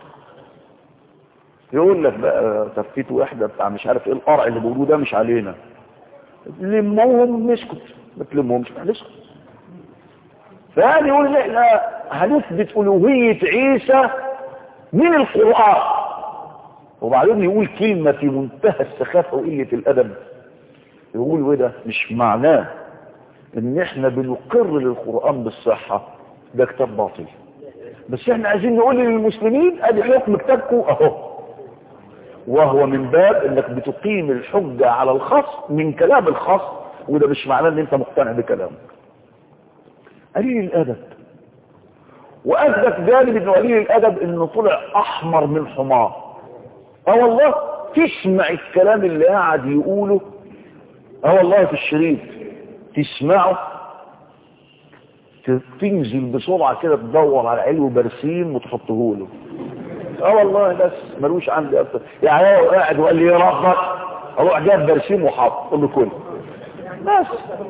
يقول لك بقى تفيت واحدة بتاع مش عارف ايه القرع اللي بيقولوه ده مش علينا لمهم نسكت ما تلمهمش نسكت فهذا يقول لي احنا هنثبت الوهية عيسى من القرآن وبعدين يقول كلمة في منتهى السخافة وقلة الأدب يقول وده مش معناه ان احنا بنقر للقرآن بالصحة ده كتاب باطل بس احنا عايزين نقول للمسلمين ادي حكم كتابكم اهو وهو من باب انك بتقيم الحجة على الخاص من كلام الخاص وده مش معناه ان انت مقتنع بكلامه قليل الادب واثبت جانب انه قليل الادب انه طلع احمر من حمار اه والله تسمع الكلام اللي قاعد يقوله اه والله في الشريط تسمعه تنزل بسرعة كده تدور على علو برسيم وتحطه له اه والله بس ملوش عندي اكتر يعني هو قاعد وقال لي يا ربك اروح جاب برسيم وحط قول له كل بس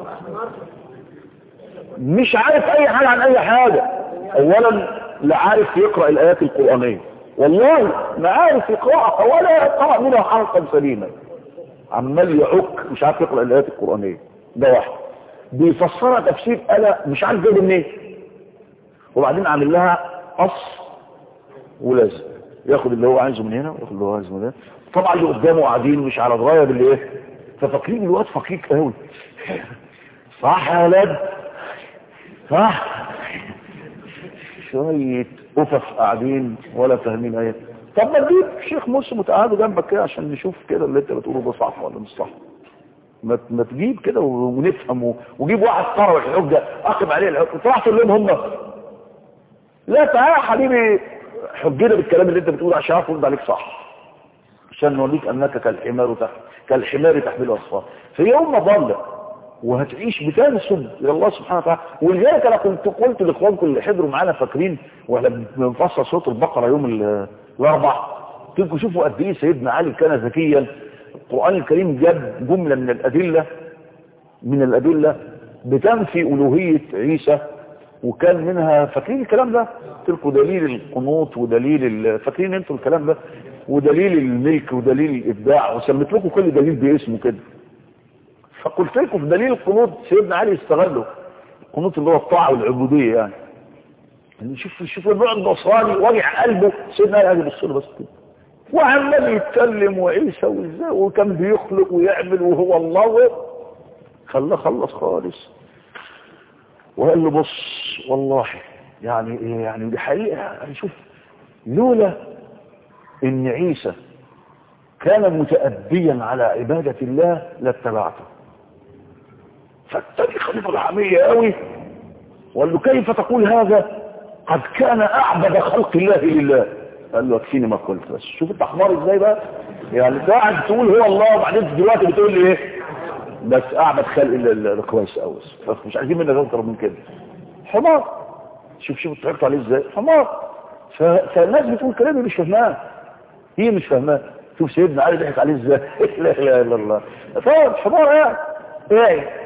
مش عارف اي حاجة عن اي حاجة اولا لا عارف يقرأ الايات القرآنية والله ما عارف يقرأها ولا يقرأ منها حرفا سليما عمال يعك مش عارف يقرأ الآيات القرآنية ده واحد بيفسرها تفسير ألا مش عارف جايب منين وبعدين عامل لها قص ولازم ياخد اللي هو عايزه من هنا وياخد اللي هو عايزه من هنا طبعا اللي قدامه قاعدين مش على درايه باللي ايه ففاكرين الواد فقير قوي صح يا ولاد صح شويه قفف قاعدين ولا فاهمين ايه طب ما تجيب شيخ مسلم وتقعدوا جنبك كده عشان نشوف كده اللي انت بتقوله ده صح ولا مش صح ما ما تجيب كده ونفهم وجيب واحد قرأ الحجة اقم عليه الحجة تروح تقول لهم هم لا تعالى يا حبيبي حجنا بالكلام اللي انت بتقوله عشان اعرف ارد عليك صح عشان نوريك انك كالحمار تحت كالحمار تحمل اصفار في يوم ضل وهتعيش بتاني السنة الى الله سبحانه وتعالى ولذلك انا كنت قلت لاخوانكم اللي حضروا معانا فاكرين واحنا بنفصل صوت البقره يوم الاربع قلت لكم شوفوا قد ايه سيدنا علي كان ذكيا القران الكريم جاب جمله من الادله من الادله بتنفي الوهيه عيسى وكان منها فاكرين الكلام ده قلت لكم دليل القنوط ودليل فاكرين انتوا الكلام ده ودليل الملك ودليل الابداع وسميت لكم كل دليل باسمه كده فقلت لكم في دليل القنوط سيدنا علي استغله القنوط اللي هو الطاعه والعبوديه يعني يعني شوف شوف النوع النصراني وجع قلبه سيدنا علي يبص له بس كده وعمال يتكلم وعيسى وازاي وكان بيخلق ويعمل وهو الله خلاه خلص خالص وقال له بص والله يعني ايه يعني دي حقيقه يعني شوف لولا ان عيسى كان متأديا على عبادة الله لاتبعته فالتاني خليفة العامية قوي وقال له كيف تقول هذا قد كان اعبد خلق الله لله قال له اكفيني ما قلت بس شوف انت حمار ازاي بقى يعني قاعد تقول هو الله وبعدين دلوقتي بتقول لي ايه بس اعبد خلق الله كويس قوي مش عايزين منك اكتر من كده حمار شوف شوف اتعرفت عليه ازاي حمار فالناس بتقول كلامي مش فاهماه هي مش فاهماه شوف سيدنا علي ضحك عليه ازاي لا اله الا الله طبعا حمار يعني ايه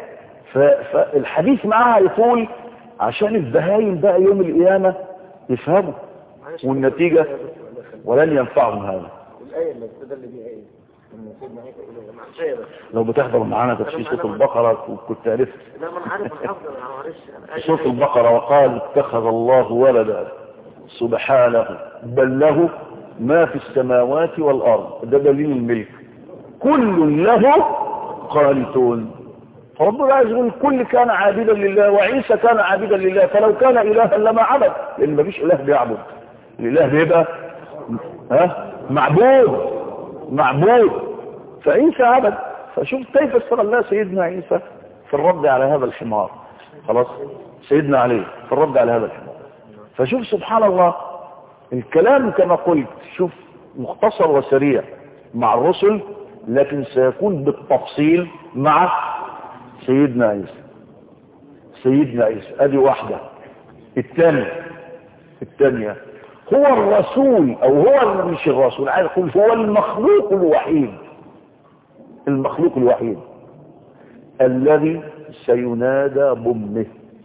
ف- فالحديث معاها يقول عشان البهايم بقى يوم القيامة يفهموا معلش والنتيجة ولن ينفعهم هذا الآية اللي استدل بيها ايه؟ ان سيدنا عيسى يقول يا جماعة شيء بس لو بتحضر معانا تفسير سورة البقرة كنت عرفت لا ما انا عارف الحفظ انا معلش انا آسف. سورة البقرة وقال اتخذ الله ولدا سبحانه بل له ما في السماوات والأرض ده دليل الملك كل له قانتون فربنا عايز يقول الكل كان عابدا لله وعيسى كان عابدا لله فلو كان إلها لما عبد لأن مفيش إله بيعبد الإله بيبقى ها معبود معبود فعيسى عبد فشوف كيف استغلها سيدنا عيسى في الرد على هذا الحمار خلاص سيدنا علي في الرد على هذا الحمار فشوف سبحان الله الكلام كما قلت شوف مختصر وسريع مع الرسل لكن سيكون بالتفصيل مع سيدنا عيسى سيدنا عيسى ادي واحدة الثانية الثانية هو الرسول او هو مش الرسول عايز اقول هو المخلوق الوحيد المخلوق الوحيد الذي سينادى بامه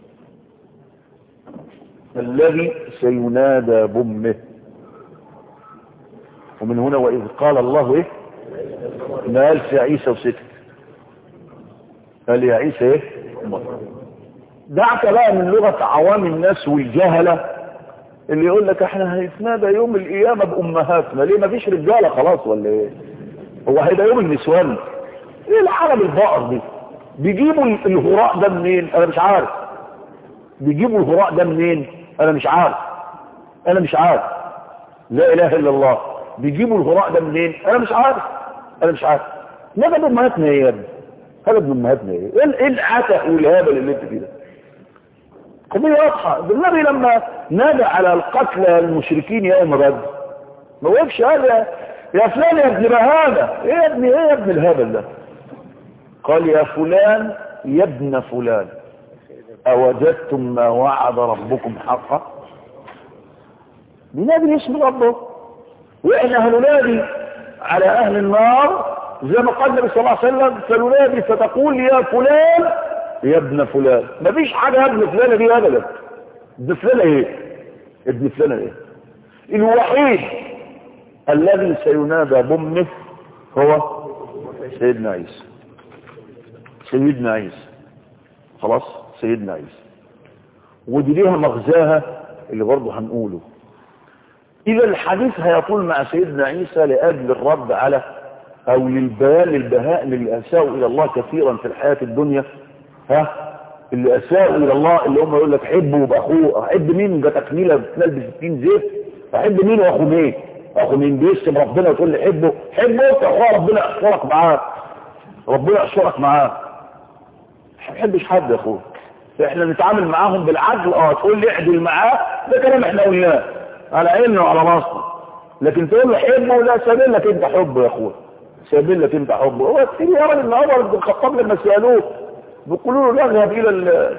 الذي سينادى بامه ومن هنا واذ قال الله ايه ما قالش يا عيسى وسكت قال يا عيسى ايه دعك بقى من لغة عوام الناس والجهلة اللي يقول لك احنا هنتنادى يوم القيامة بأمهاتنا ليه ما فيش رجالة خلاص ولا ايه هو هيبقى يوم النسوان ايه العالم البقر دي بيجيبوا الهراء ده منين انا مش عارف بيجيبوا الهراء ده منين انا مش عارف انا مش عارف لا اله الا الله بيجيبوا الهراء ده منين انا مش عارف انا مش عارف ماذا بامهاتنا ايه يا ابني هذا ابن امهاتنا ايه ايه ايه العتق والهبل اللي انت فيه ده قضية واضحة بالنبي لما نادى على القتلى المشركين يوم بدر ما وقفش هذا يا فلان يا ابن بهذا ايه يا ابن ايه يا ابن الهبل ده قال يا فلان يا ابن فلان أوجدتم ما وعد ربكم حقا بنادي اسم ربه وإحنا هننادي على أهل النار زي ما قال النبي صلى الله عليه وسلم فننادي فتقول يا فلان يا ابن فلان مفيش حاجة يا ابن فلان دي أبدا ابن فلان ايه ابن فلان ايه الوحيد الذي سينادى بامه هو سيدنا عيسى سيدنا عيسى خلاص سيدنا عيسى ودي ليها مغزاها اللي برضه هنقوله إذا الحديث هيطول مع سيدنا عيسى لأجل الرد على أو للبيان للبهائم اللي أساءوا إلى الله كثيرا في الحياة الدنيا ها اللي أساءوا إلى الله اللي هم يقول لك حبه بأخوه أحب مين ده تكميلة بتلبس 60 زيت أحب مين وأخو مين أخو مين بيسم ربنا وتقول لي حبه حبه أنت أخوه ربنا يحشرك معاه ربنا يحشرك معاه ما بحبش حد يا أخوه احنا نتعامل معاهم بالعدل اه تقول لي اعدل معاه ده كلام احنا قلناه على عيننا وعلى راسنا لكن تقول له حبه لا سابين لك انت حبه يا اخويا سابين لك انت حبه هو كتير يا راجل ان عمر بن الخطاب لما سالوه بيقولوا له نذهب الى ال-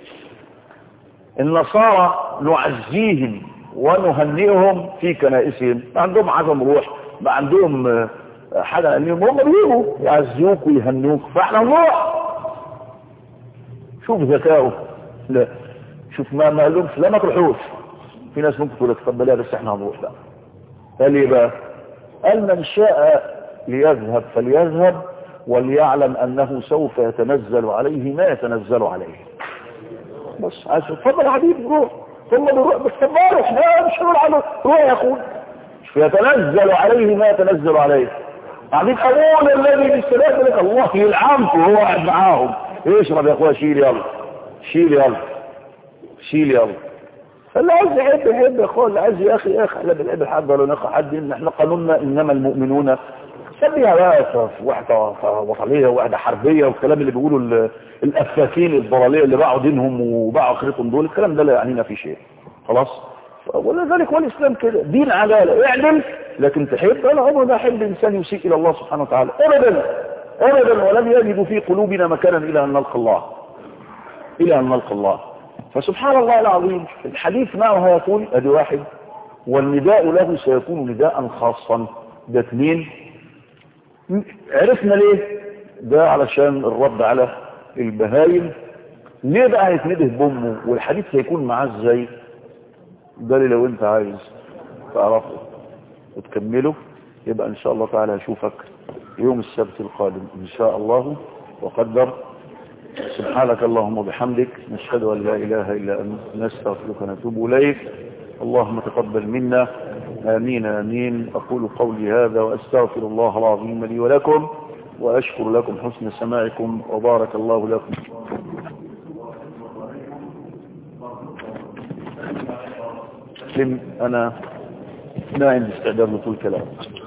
النصارى نعزيهم ونهنئهم في كنائسهم ما عندهم عزم روح ما عندهم آه، حاجه انهم هم بيجوا يعزوك ويهنوك فاحنا نروح شوف ذكائه لا شوف ما ما لهمش لا ما تروحوش في ناس ممكن تقول لك طب لا بس احنا هنروح لا قال ايه بقى قال من شاء ليذهب فليذهب وليعلم انه سوف يتنزل عليه ما يتنزل عليه بس عايز اتفضل يا حبيبي روح ثم بروح بس طب ما روح لا مش هنروح على روح يا اخوي يتنزل عليه ما يتنزل عليه قاعدين ابونا الذي في السماء لك الله يلعنكم وهو قاعد معاهم اشرب يا اخويا شيل يلا شيل يلا شيل يلا فاللي عايز يحب يحب يا اخويا اللي عايز يا اخي يا اخي احنا بنحب حد ولا نخ حد ان احنا قانوننا انما المؤمنون سميها بقى في وحده وطنيه وحده حربيه والكلام اللي بيقولوا ال- الافاكين الضلاليه اللي باعوا دينهم وباعوا اخرتهم دول الكلام ده لا يعنينا في شيء خلاص ولذلك هو الاسلام كده دين عداله اعدل لكن تحب انا عمري ما احب انسان يسيء الى الله سبحانه وتعالى ابدا ابدا ولم يجد في قلوبنا مكانا الى ان نلقى الله الى ان نلقى الله فسبحان الله العظيم الحديث معه هيكون ادي واحد والنداء له سيكون نداء خاصا ده اثنين عرفنا ليه ده علشان الرد على البهايم ليه بقى هيتنده بامه والحديث هيكون معاه ازاي ده اللي لو انت عايز تعرفه وتكمله يبقى ان شاء الله تعالى اشوفك يوم السبت القادم ان شاء الله وقدر سبحانك اللهم وبحمدك نشهد ان لا اله الا انت نستغفرك ونتوب اليك اللهم تقبل منا امين امين اقول قولي هذا واستغفر الله العظيم لي ولكم واشكر لكم حسن سماعكم وبارك الله لكم انا ما عندي استعداد لطول كلام